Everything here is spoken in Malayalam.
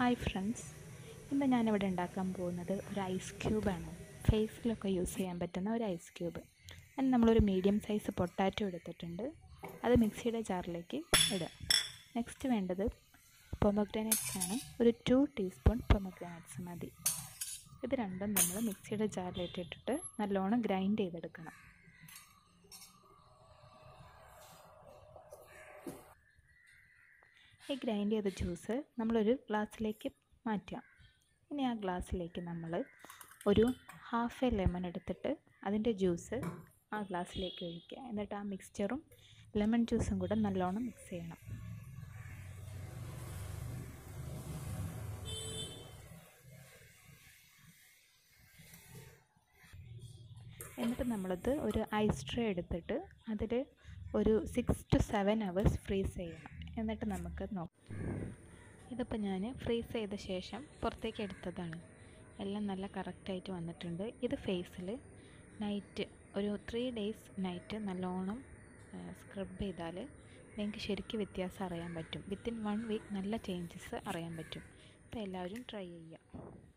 ഹായ് ഫ്രണ്ട്സ് ഇന്ന് ഞാനിവിടെ ഉണ്ടാക്കാൻ പോകുന്നത് ഒരു ഐസ് ക്യൂബാണ് ഫേസിലൊക്കെ യൂസ് ചെയ്യാൻ പറ്റുന്ന ഒരു ഐസ് ക്യൂബ് അതിന് നമ്മളൊരു മീഡിയം സൈസ് പൊട്ടാറ്റോ എടുത്തിട്ടുണ്ട് അത് മിക്സിയുടെ ജാറിലേക്ക് ഇടുക നെക്സ്റ്റ് വേണ്ടത് പൊമഗ്രാനൈറ്റ്സ് ആണ് ഒരു ടു ടീസ്പൂൺ പൊമഗ്രാനൈറ്റ്സ് മതി ഇത് രണ്ടും നമ്മൾ മിക്സിയുടെ ജാറിലിട്ടിട്ട് നല്ലോണം ഗ്രൈൻഡ് ചെയ്തെടുക്കണം ഈ ഗ്രൈൻഡ് ചെയ്ത ജ്യൂസ് നമ്മളൊരു ഗ്ലാസ്സിലേക്ക് മാറ്റാം ഇനി ആ ഗ്ലാസ്സിലേക്ക് നമ്മൾ ഒരു ഹാഫ് എ ലെമൺ എടുത്തിട്ട് അതിൻ്റെ ജ്യൂസ് ആ ഗ്ലാസ്സിലേക്ക് ഒഴിക്കുക എന്നിട്ട് ആ മിക്സ്ചറും ലെമൺ ജ്യൂസും കൂടെ നല്ലോണം മിക്സ് ചെയ്യണം എന്നിട്ട് നമ്മളത് ഒരു ഐസ് ട്രേ എടുത്തിട്ട് അതിൽ ഒരു six to seven hours freeze ചെയ്യണം എന്നിട്ട് നമുക്ക് നോക്കാം ഇതിപ്പോൾ ഞാൻ ഫ്രീസ് ചെയ്ത ശേഷം പുറത്തേക്ക് എടുത്തതാണ് എല്ലാം നല്ല കറക്റ്റായിട്ട് വന്നിട്ടുണ്ട് ഇത് ഫേസിൽ നൈറ്റ് ഒരു ത്രീ ഡേയ്സ് നൈറ്റ് നല്ലോണം സ്ക്രബ് ചെയ്താൽ നിങ്ങൾക്ക് ശരിക്കും വ്യത്യാസം അറിയാൻ പറ്റും വിത്തിൻ വൺ വീക്ക് നല്ല ചേഞ്ചസ് അറിയാൻ പറ്റും അപ്പോൾ എല്ലാവരും ട്രൈ ചെയ്യുക